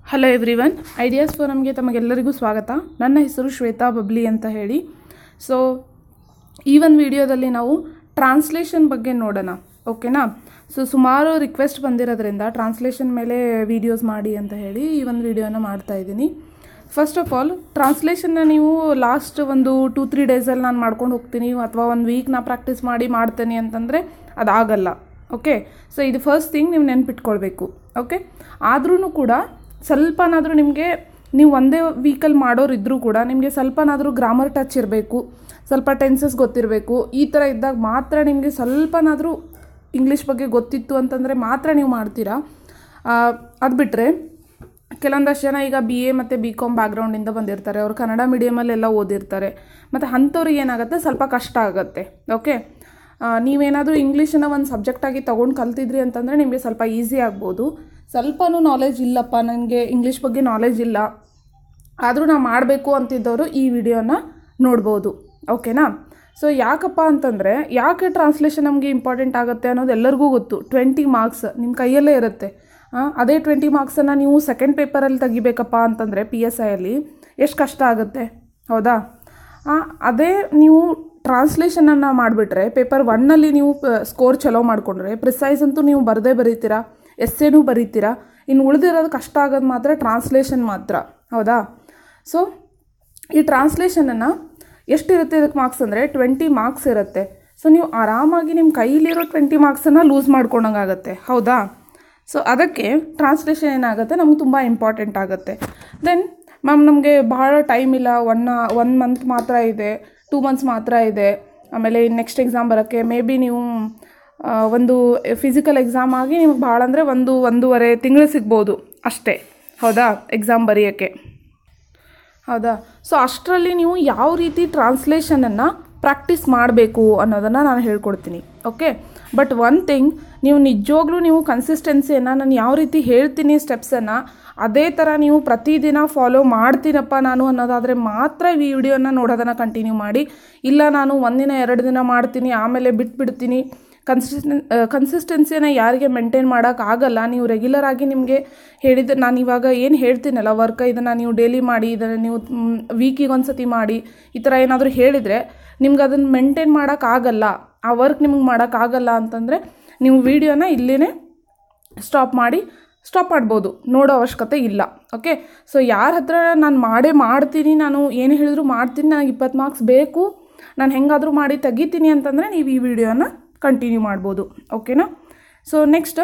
hello everyone ideas ಫೋರಮ್ಗೆ ತಮಗೆಲ್ಲರಿಗೂ ಸ್ವಾಗತ ನನ್ನ ಹೆಸರು ಶ್ವೇತಾ ಬಬ್ಲಿ ಅಂತ ಹೇಳಿ ಸೊ ಈ ಒಂದು ವಿಡಿಯೋದಲ್ಲಿ ನಾವು ಟ್ರಾನ್ಸ್ಲೇಷನ್ ಬಗ್ಗೆ ನೋಡೋಣ ಓಕೆನಾ ಸೊ ಸುಮಾರು ರಿಕ್ವೆಸ್ಟ್ ಬಂದಿರೋದ್ರಿಂದ ಟ್ರಾನ್ಸ್ಲೇಷನ್ ಮೇಲೆ ವೀಡಿಯೋಸ್ ಮಾಡಿ ಅಂತ ಹೇಳಿ ಈ ಒಂದು ವಿಡಿಯೋನ ಮಾಡ್ತಾ ಇದ್ದೀನಿ ಫಸ್ಟ್ ಆಫ್ ಆಲ್ ಟ್ರಾನ್ಸ್ಲೇಷನ್ನ ನೀವು ಲಾಸ್ಟ್ ಒಂದು ಟೂ ತ್ರೀ ಡೇಸಲ್ಲಿ ನಾನು ಮಾಡ್ಕೊಂಡು ಹೋಗ್ತೀನಿ ಅಥವಾ ಒಂದು ವೀಕ್ ನಾ ಪ್ರಾಕ್ಟೀಸ್ ಮಾಡಿ ಮಾಡ್ತೇನೆ ಅಂತಂದರೆ ಅದಾಗಲ್ಲ ಓಕೆ ಸೊ ಇದು ಫಸ್ಟ್ ಥಿಂಗ್ ನೀವು ನೆನ್ಪಿಟ್ಕೊಳ್ಬೇಕು ಓಕೆ ಆದ್ರೂ ಕೂಡ ಸ್ವಲ್ಪನಾದರೂ ನಿಮಗೆ ನೀವು ಒಂದೇ ವೀಕಲ್ಲಿ ಮಾಡೋರು ಇದ್ದರೂ ಕೂಡ ನಿಮಗೆ ಸ್ವಲ್ಪನಾದರೂ ಗ್ರಾಮರ್ ಟಚ್ ಇರಬೇಕು ಸ್ವಲ್ಪ ಟೆನ್ಸಸ್ ಗೊತ್ತಿರಬೇಕು ಈ ಥರ ಇದ್ದಾಗ ಮಾತ್ರ ನಿಮಗೆ ಸ್ವಲ್ಪನಾದರೂ ಇಂಗ್ಲೀಷ್ ಬಗ್ಗೆ ಗೊತ್ತಿತ್ತು ಅಂತಂದರೆ ಮಾತ್ರ ನೀವು ಮಾಡ್ತೀರಾ ಅದು ಬಿಟ್ಟರೆ ಕೆಲವೊಂದಷ್ಟು ಜನ ಈಗ ಬಿ ಎ ಮತ್ತು ಬಿ ಕಾಮ್ ಬ್ಯಾಕ್ಗ್ರೌಂಡಿಂದ ಬಂದಿರ್ತಾರೆ ಅವರು ಕನ್ನಡ ಮೀಡಿಯಮಲ್ಲೆಲ್ಲ ಓದಿರ್ತಾರೆ ಮತ್ತು ಅಂಥವ್ರಿಗೆ ಏನಾಗುತ್ತೆ ಸ್ವಲ್ಪ ಕಷ್ಟ ಆಗುತ್ತೆ ಓಕೆ ನೀವೇನಾದರೂ ಇಂಗ್ಲೀಷನ್ನು ಒಂದು ಸಬ್ಜೆಕ್ಟಾಗಿ ತೊಗೊಂಡು ಕಲ್ತಿದ್ರಿ ಅಂತಂದರೆ ನಿಮಗೆ ಸ್ವಲ್ಪ ಈಸಿ ಆಗ್ಬೋದು ಸ್ವಲ್ಪನೂ ನಾಲೆಜ್ ಇಲ್ಲಪ್ಪ ನನಗೆ ಇಂಗ್ಲೀಷ್ ಬಗ್ಗೆ ನಾಲೆಜ್ ಇಲ್ಲ ಆದರೂ ನಾವು ಮಾಡಬೇಕು ಅಂತಿದ್ದವರು ಈ ವಿಡಿಯೋನ ನೋಡ್ಬೋದು ಓಕೆನಾ ಸೊ ಯಾಕಪ್ಪ ಅಂತಂದರೆ ಯಾಕೆ ಟ್ರಾನ್ಸ್ಲೇಷನ್ ನಮಗೆ ಇಂಪಾರ್ಟೆಂಟ್ ಆಗುತ್ತೆ ಅನ್ನೋದು ಎಲ್ಲರಿಗೂ ಗೊತ್ತು ಟ್ವೆಂಟಿ ಮಾರ್ಕ್ಸ್ ನಿಮ್ಮ ಕೈಯಲ್ಲೇ ಇರುತ್ತೆ ಆ, ಅದೇ ಟ್ವೆಂಟಿ ಮಾರ್ಕ್ಸನ್ನು ನೀವು ಸೆಕೆಂಡ್ ಪೇಪರಲ್ಲಿ ತೆಗಿಬೇಕಪ್ಪ ಅಂತಂದರೆ ಪಿ ಎಸ್ ಐಯಲ್ಲಿ ಎಷ್ಟು ಕಷ್ಟ ಆಗುತ್ತೆ ಹೌದಾ ಆ, ಅದೇ ನೀವು ಟ್ರಾನ್ಸ್ಲೇಷನನ್ನು ಮಾಡಿಬಿಟ್ರೆ ಪೇಪರ್ ಒನ್ನಲ್ಲಿ ನೀವು ಸ್ಕೋರ್ ಚಲೋ ಮಾಡಿಕೊಂಡ್ರೆ ಪ್ರಿಸೈಸ್ ಅಂತೂ ನೀವು ಬರದೇ ಬರೀತೀರಾ ಎಸ್ಸೇನೂ ಬರೀತೀರಾ ಇನ್ನು ಉಳಿದಿರೋದು ಕಷ್ಟ ಆಗೋದು ಮಾತ್ರ ಟ್ರಾನ್ಸ್ಲೇಷನ್ ಮಾತ್ರ ಹೌದಾ ಸೊ ಈ ಟ್ರಾನ್ಸ್ಲೇಷನನ್ನು ಎಷ್ಟಿರುತ್ತೆ ಇದಕ್ಕೆ ಮಾರ್ಕ್ಸ್ ಅಂದರೆ ಟ್ವೆಂಟಿ ಮಾರ್ಕ್ಸ್ ಇರುತ್ತೆ ಸೊ ನೀವು ಆರಾಮಾಗಿ ನಿಮ್ಮ ಕೈಲಿರೋ ಟ್ವೆಂಟಿ ಮಾರ್ಕ್ಸನ್ನು ಲೂಸ್ ಮಾಡ್ಕೊಂಡಂಗಾಗತ್ತೆ ಹೌದಾ ಸೊ ಅದಕ್ಕೆ ಟ್ರಾನ್ಸ್ಲೇಷನ್ ಏನಾಗುತ್ತೆ ನಮ್ಗೆ ತುಂಬ ಇಂಪಾರ್ಟೆಂಟ್ ಆಗುತ್ತೆ ದೆನ್ ಮ್ಯಾಮ್ ನಮಗೆ ಬಹಳ ಟೈಮ್ ಇಲ್ಲ ಒನ್ ಒನ್ ಮಂತ್ ಮಾತ್ರ ಇದೆ ಟೂ ಮಂತ್ಸ್ ಮಾತ್ರ ಇದೆ ಆಮೇಲೆ ನೆಕ್ಸ್ಟ್ ಎಕ್ಸಾಮ್ ಬರೋಕ್ಕೆ ಮೇ ಬಿ ನೀವು ಆ, ಒಂದು ಫಿಸಿಕಲ್ ಎಕ್ಸಾಮ್ ಆಗಿ ನಿಮ್ಗೆ ಭಾಳ ಅಂದರೆ ಒಂದು ಒಂದೂವರೆ ತಿಂಗಳು ಸಿಗ್ಬೋದು ಅಷ್ಟೇ ಹೌದಾ ಎಕ್ಸಾಮ್ ಬರೆಯೋಕ್ಕೆ ಹೌದಾ ಸೊ ಅಷ್ಟರಲ್ಲಿ ನೀವು ಯಾವ ರೀತಿ ಟ್ರಾನ್ಸ್ಲೇಷನನ್ನು ಪ್ರಾಕ್ಟೀಸ್ ಮಾಡಬೇಕು ಅನ್ನೋದನ್ನು ನಾನು ಹೇಳ್ಕೊಡ್ತೀನಿ ಓಕೆ ಬಟ್ ಒನ್ ಥಿಂಗ್ ನೀವು ನಿಜವಾಗ್ಲೂ ನೀವು ಕನ್ಸಿಸ್ಟೆನ್ಸಿಯನ್ನು ನಾನು ಯಾವ ರೀತಿ ಹೇಳ್ತೀನಿ ಸ್ಟೆಪ್ಸನ್ನು ಅದೇ ಥರ ನೀವು ಪ್ರತಿದಿನ ಫಾಲೋ ಮಾಡ್ತೀನಪ್ಪ ನಾನು ಅನ್ನೋದಾದರೆ ಮಾತ್ರ ಈ ವಿಡಿಯೋನ ನೋಡೋದನ್ನು ಕಂಟಿನ್ಯೂ ಮಾಡಿ ಇಲ್ಲ ನಾನು ಒಂದಿನ ಎರಡು ದಿನ ಮಾಡ್ತೀನಿ ಆಮೇಲೆ ಬಿಟ್ಬಿಡ್ತೀನಿ ಕನ್ಸಿಸ್ಟೆನ್ ಕನ್ಸಿಸ್ಟೆನ್ಸಿಯನ್ನು ಯಾರಿಗೆ ಮೇಂಟೈನ್ ಮಾಡೋಕ್ಕಾಗಲ್ಲ ನೀವು ರೆಗ್ಯುಲರ್ ಆಗಿ ನಿಮಗೆ ಹೇಳಿದ ನಾನು ಇವಾಗ ಏನು ಹೇಳ್ತೀನಲ್ಲ ವರ್ಕ್ ಇದನ್ನು ನೀವು ಡೈಲಿ ಮಾಡಿ ಇದನ್ನು ನೀವು ವೀಕಿಗೆ ಒಂದು ಸತಿ ಮಾಡಿ ಈ ಥರ ಏನಾದರೂ ಹೇಳಿದರೆ ನಿಮ್ಗೆ ಅದನ್ನು ಮೇಂಟೈನ್ ಮಾಡೋಕ್ಕಾಗಲ್ಲ ಆ ವರ್ಕ್ ನಿಮ್ಗೆ ಮಾಡೋಕ್ಕಾಗಲ್ಲ ಅಂತಂದರೆ ನೀವು ವೀಡಿಯೋನ ಇಲ್ಲೇ ಸ್ಟಾಪ್ ಮಾಡಿ ಸ್ಟಾಪ್ ಮಾಡ್ಬೋದು ನೋಡೋ ಅವಶ್ಯಕತೆ ಇಲ್ಲ ಓಕೆ ಸೊ ಯಾರ ಹತ್ರ ನಾನು ಮಾಡೇ ಮಾಡ್ತೀನಿ ನಾನು ಏನು ಹೇಳಿದ್ರು ಮಾಡ್ತೀನಿ ನನಗೆ ಇಪ್ಪತ್ತು ಮಾರ್ಕ್ಸ್ ಬೇಕು ನಾನು ಹೆಂಗಾದರೂ ಮಾಡಿ ತೆಗಿತೀನಿ ಅಂತಂದರೆ ನೀವು ಈ ವಿಡಿಯೋನ ಕಂಟಿನ್ಯೂ ಮಾಡ್ಬೋದು ಓಕೆನಾ so next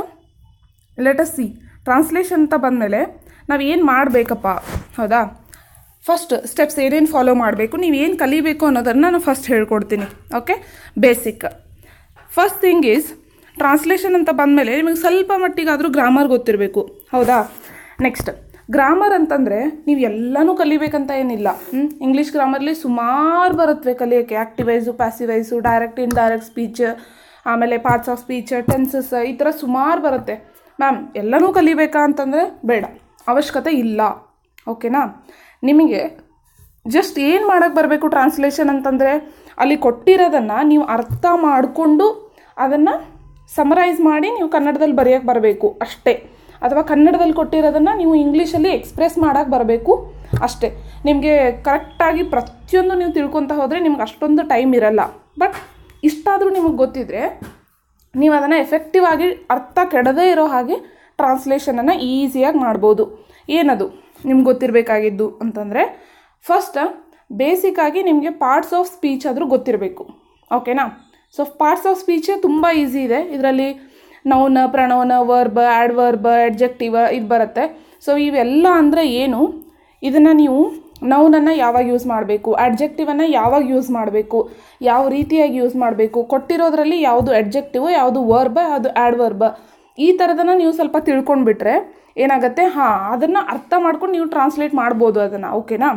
let us see translation ಅಂತ ಬಂದಮೇಲೆ ನಾವು ಏನು ಮಾಡಬೇಕಪ್ಪ ಹೌದಾ ಫಸ್ಟ್ ಸ್ಟೆಪ್ಸ್ ಏನೇನು ಫಾಲೋ ಮಾಡಬೇಕು ನೀವು ಏನು ಕಲಿಬೇಕು ಅನ್ನೋದನ್ನು ನಾನು ಫಸ್ಟ್ ಹೇಳ್ಕೊಡ್ತೀನಿ okay basic first thing is translation ಅಂತ ಬಂದಮೇಲೆ ನಿಮಗೆ ಸ್ವಲ್ಪ ಮಟ್ಟಿಗಾದರೂ ಗ್ರಾಮರ್ ಗೊತ್ತಿರಬೇಕು ಹೌದಾ ನೆಕ್ಸ್ಟ್ ಗ್ರಾಮರ್ ಅಂತಂದರೆ ನೀವು ಎಲ್ಲನೂ ಕಲಿಬೇಕಂತ ಏನಿಲ್ಲ ಇಂಗ್ಲೀಷ್ ಗ್ರಾಮರ್ಲಿ ಸುಮಾರು ಬರುತ್ತವೆ ಕಲಿಯೋಕ್ಕೆ active voice passive voice direct indirect speech ಆಮೇಲೆ ಪಾರ್ಟ್ಸ್ ಆಫ್ ಸ್ಪೀಚ್ ಟೆನ್ಸಸ್ ಈ ಥರ ಸುಮಾರು ಬರುತ್ತೆ ಮ್ಯಾಮ್ ಎಲ್ಲನೂ ಕಲಿಬೇಕಾ ಅಂತಂದರೆ ಬೇಡ ಅವಶ್ಯಕತೆ ಇಲ್ಲ ಓಕೆನಾ ನಿಮಗೆ ಜಸ್ಟ್ ಏನು ಮಾಡೋಕ್ಕೆ ಬರಬೇಕು ಟ್ರಾನ್ಸ್ಲೇಷನ್ ಅಂತಂದರೆ ಅಲ್ಲಿ ಕೊಟ್ಟಿರೋದನ್ನು ನೀವು ಅರ್ಥ ಮಾಡಿಕೊಂಡು ಅದನ್ನು ಸಮರೈಸ್ ಮಾಡಿ ನೀವು ಕನ್ನಡದಲ್ಲಿ ಬರೆಯೋಕ್ಕೆ ಬರಬೇಕು ಅಷ್ಟೇ ಅಥವಾ ಕನ್ನಡದಲ್ಲಿ ಕೊಟ್ಟಿರೋದನ್ನು ನೀವು ಇಂಗ್ಲೀಷಲ್ಲಿ ಎಕ್ಸ್ಪ್ರೆಸ್ ಮಾಡೋಕ್ಕೆ ಬರಬೇಕು ಅಷ್ಟೇ ನಿಮಗೆ ಕರೆಕ್ಟಾಗಿ ಪ್ರತಿಯೊಂದು ನೀವು ತಿಳ್ಕೊತಾ ಹೋದರೆ ನಿಮ್ಗೆ ಅಷ್ಟೊಂದು ಟೈಮ್ ಇರಲ್ಲ ಬಟ್ ಇಷ್ಟಾದರೂ ನಿಮಗೆ ಗೊತ್ತಿದ್ರೆ ನೀವು ಅದನ್ನು ಎಫೆಕ್ಟಿವ್ ಆಗಿ ಅರ್ಥ ಕೆಡದೇ ಇರೋ ಹಾಗೆ ಟ್ರಾನ್ಸ್ಲೇಷನನ್ನು ಈಸಿಯಾಗಿ ಮಾಡ್ಬೋದು ಏನದು ನಿಮ್ಗೆ ಗೊತ್ತಿರಬೇಕಾಗಿದ್ದು ಅಂತಂದರೆ ಫಸ್ಟ್ ಬೇಸಿಕ್ಕಾಗಿ ನಿಮಗೆ ಪಾರ್ಟ್ಸ್ ಆಫ್ ಸ್ಪೀಚ್ ಆದರೂ ಗೊತ್ತಿರಬೇಕು ಓಕೆನಾ ಸೊ ಪಾರ್ಟ್ಸ್ ಆಫ್ ಸ್ಪೀಚ್ ತುಂಬ ಈಸಿ ಇದೆ ಇದರಲ್ಲಿ ನೌನ ಪ್ರಣವನ ವರ್ಬ್ ಆ್ಯಡ್ ವರ್ಬ್ ಎಡ್ಜೆಕ್ಟಿವ್ ಇದು ಬರುತ್ತೆ ಸೊ ಇವೆಲ್ಲ ಅಂದರೆ ಏನು ಇದನ್ನು ನೀವು ನೌನನ್ನು ಯಾವಾಗ ಯೂಸ್ ಮಾಡಬೇಕು ಅಡ್ಜೆಕ್ಟಿವನ್ನು ಯಾವಾಗ ಯೂಸ್ ಮಾಡಬೇಕು ಯಾವ ರೀತಿಯಾಗಿ ಯೂಸ್ ಮಾಡಬೇಕು ಕೊಟ್ಟಿರೋದ್ರಲ್ಲಿ ಯಾವುದು ಅಡ್ಜೆಕ್ಟಿವ್ ಯಾವುದು ವರ್ಬ್ ಯಾವುದು ಆ್ಯಡ್ ವರ್ಬ್ ಈ ಥರದನ್ನು ನೀವು ಸ್ವಲ್ಪ ತಿಳ್ಕೊಂಡ್ಬಿಟ್ರೆ ಏನಾಗುತ್ತೆ ಹಾಂ ಅದನ್ನು ಅರ್ಥ ಮಾಡ್ಕೊಂಡು ನೀವು ಟ್ರಾನ್ಸ್ಲೇಟ್ ಮಾಡ್ಬೋದು ಅದನ್ನು ಓಕೆನಾ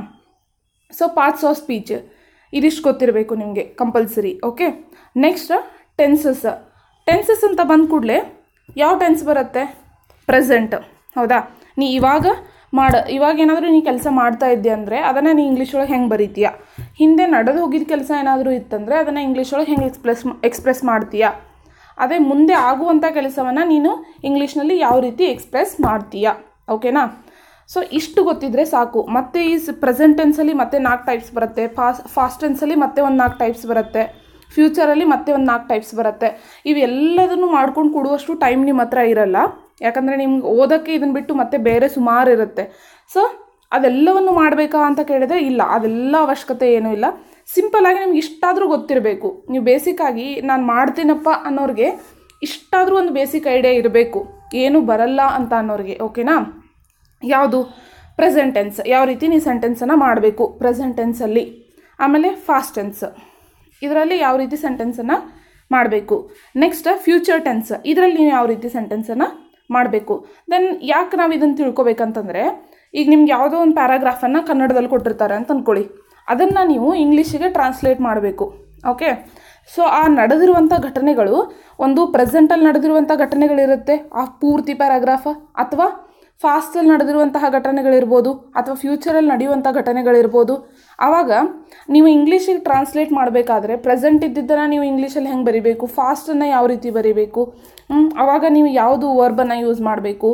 ಸೊ ಪಾರ್ಟ್ಸ್ ಆಫ್ ಸ್ಪೀಚ್ ಇದಿಷ್ಟು ಗೊತ್ತಿರಬೇಕು ನಿಮಗೆ compulsory okay next tenses tenses ಅಂತ ಬಂದ ಕೂಡಲೇ ಯಾವ ಟೆನ್ಸ್ ಬರುತ್ತೆ ಪ್ರೆಸೆಂಟ್ ಹೌದಾ ನೀ ಇವಾಗ ಮಾಡ ಇವಾಗ ಏನಾದರೂ ನೀ ಕೆಲಸ ಮಾಡ್ತಾ ಇದ್ದೆ ಅಂದರೆ ಅದನ್ನು ನೀ ಇಂಗ್ಲೀಷ್ ಒಳಗೆ ಹೆಂಗೆ ಬರೀತೀಯ ಹಿಂದೆ ನಡೆದು ಹೋಗಿದ್ದ ಕೆಲಸ ಏನಾದರೂ ಇತ್ತಂದರೆ ಅದನ್ನು ಇಂಗ್ಲೀಷ್ ಒಳಗೆ ಹೆಂಗೆ ಎಕ್ಸ್ಪ್ರೆಸ್ ಎಕ್ಸ್ಪ್ರೆಸ್ ಮಾಡ್ತೀಯಾ ಅದೇ ಮುಂದೆ ಆಗುವಂಥ ಕೆಲಸವನ್ನು ನೀನು ಇಂಗ್ಲೀಷ್ನಲ್ಲಿ ಯಾವ ರೀತಿ ಎಕ್ಸ್ಪ್ರೆಸ್ ಮಾಡ್ತೀಯಾ ಓಕೆನಾ ಸೊ ಇಷ್ಟು ಗೊತ್ತಿದ್ರೆ ಸಾಕು ಮತ್ತೆ ಈ ಪ್ರೆಸೆಂಟ್ ಟೆನ್ಸಲ್ಲಿ ಮತ್ತೆ ನಾಲ್ಕು ಟೈಪ್ಸ್ ಬರುತ್ತೆ ಫಾಸ್ ಫಾಸ್ಟ್ ಟೆನ್ಸಲ್ಲಿ ಮತ್ತೆ ಒಂದು ನಾಲ್ಕು ಟೈಪ್ಸ್ ಬರುತ್ತೆ ಫ್ಯೂಚರಲ್ಲಿ ಮತ್ತೆ ಒಂದು ನಾಲ್ಕು ಟೈಪ್ಸ್ ಬರುತ್ತೆ ಇವೆಲ್ಲದನ್ನು ಮಾಡ್ಕೊಂಡು ಕೊಡುವಷ್ಟು ಟೈಮ್ ನಿಮ್ಮ ಹತ್ರ ಇರಲ್ಲ ಯಾಕಂದರೆ ನಿಮ್ಗೆ ಓದೋಕ್ಕೆ ಇದನ್ನು ಬಿಟ್ಟು ಮತ್ತೆ ಬೇರೆ ಸುಮಾರು ಇರುತ್ತೆ ಸೊ ಅದೆಲ್ಲವನ್ನು ಮಾಡಬೇಕಾ ಅಂತ ಕೇಳಿದ್ರೆ ಇಲ್ಲ ಅದೆಲ್ಲ ಅವಶ್ಯಕತೆ ಏನೂ ಇಲ್ಲ ಸಿಂಪಲ್ಲಾಗಿ ನಿಮ್ಗೆ ಇಷ್ಟಾದರೂ ಗೊತ್ತಿರಬೇಕು ನೀವು ಬೇಸಿಕ್ಕಾಗಿ ನಾನು ಮಾಡ್ತೀನಪ್ಪ ಅನ್ನೋರಿಗೆ ಇಷ್ಟಾದರೂ ಒಂದು ಬೇಸಿಕ್ ಐಡಿಯಾ ಇರಬೇಕು ಏನು ಬರಲ್ಲ ಅಂತ ಅನ್ನೋರಿಗೆ ಓಕೆನಾ ಯಾವುದು ಪ್ರೆಸೆಂಟ್ ಟೆನ್ಸ್ ಯಾವ ರೀತಿ ನೀವು ಸೆಂಟೆನ್ಸನ್ನು ಮಾಡಬೇಕು ಪ್ರೆಸೆಂಟ್ ಟೆನ್ಸಲ್ಲಿ ಆಮೇಲೆ ಫಾಸ್ಟ್ ಟೆನ್ಸ್ ಇದರಲ್ಲಿ ಯಾವ ರೀತಿ ಸೆಂಟೆನ್ಸನ್ನು ಮಾಡಬೇಕು ನೆಕ್ಸ್ಟ್ ಫ್ಯೂಚರ್ ಟೆನ್ಸ್ ಇದರಲ್ಲಿ ನೀವು ಯಾವ ರೀತಿ ಸೆಂಟೆನ್ಸನ್ನು ಮಾಡಬೇಕು ದೆನ್ ಯಾಕೆ ನಾವು ಇದನ್ನು ತಿಳ್ಕೊಬೇಕಂತಂದರೆ ಈಗ ನಿಮ್ಗೆ ಯಾವುದೋ ಒಂದು ಪ್ಯಾರಾಗ್ರಾಫನ್ನು ಕನ್ನಡದಲ್ಲಿ ಕೊಟ್ಟಿರ್ತಾರೆ ಅಂತ ಅಂದ್ಕೊಳ್ಳಿ ಅದನ್ನು ನೀವು ಇಂಗ್ಲೀಷಿಗೆ ಟ್ರಾನ್ಸ್ಲೇಟ್ ಮಾಡಬೇಕು ಓಕೆ ಸೊ ಆ ನಡೆದಿರುವಂಥ ಘಟನೆಗಳು ಒಂದು ಪ್ರೆಸೆಂಟಲ್ಲಿ ನಡೆದಿರುವಂಥ ಘಟನೆಗಳಿರುತ್ತೆ ಆ ಪೂರ್ತಿ ಪ್ಯಾರಾಗ್ರಾಫ ಅಥವಾ ಫಾಸ್ಟಲ್ಲಿ ನಡೆದಿರುವಂತಹ ಘಟನೆಗಳಿರ್ಬೋದು ಅಥವಾ ಫ್ಯೂಚರಲ್ಲಿ ನಡೆಯುವಂಥ ಘಟನೆಗಳಿರ್ಬೋದು ಆವಾಗ ನೀವು ಇಂಗ್ಲೀಷಿಗೆ ಟ್ರಾನ್ಸ್ಲೇಟ್ ಮಾಡಬೇಕಾದ್ರೆ ಪ್ರೆಸೆಂಟ್ ಇದ್ದಿದ್ದನ್ನು ನೀವು ಇಂಗ್ಲೀಷಲ್ಲಿ ಹೆಂಗೆ ಬರಿಬೇಕು ಫಾಸ್ಟನ್ನು ಯಾವ ರೀತಿ ಬರಿಬೇಕು ಹ್ಮ್, ಆವಾಗ ನೀವು ಯಾವುದು ವರ್ಬನ್ನು ಯೂಸ್ ಮಾಡಬೇಕು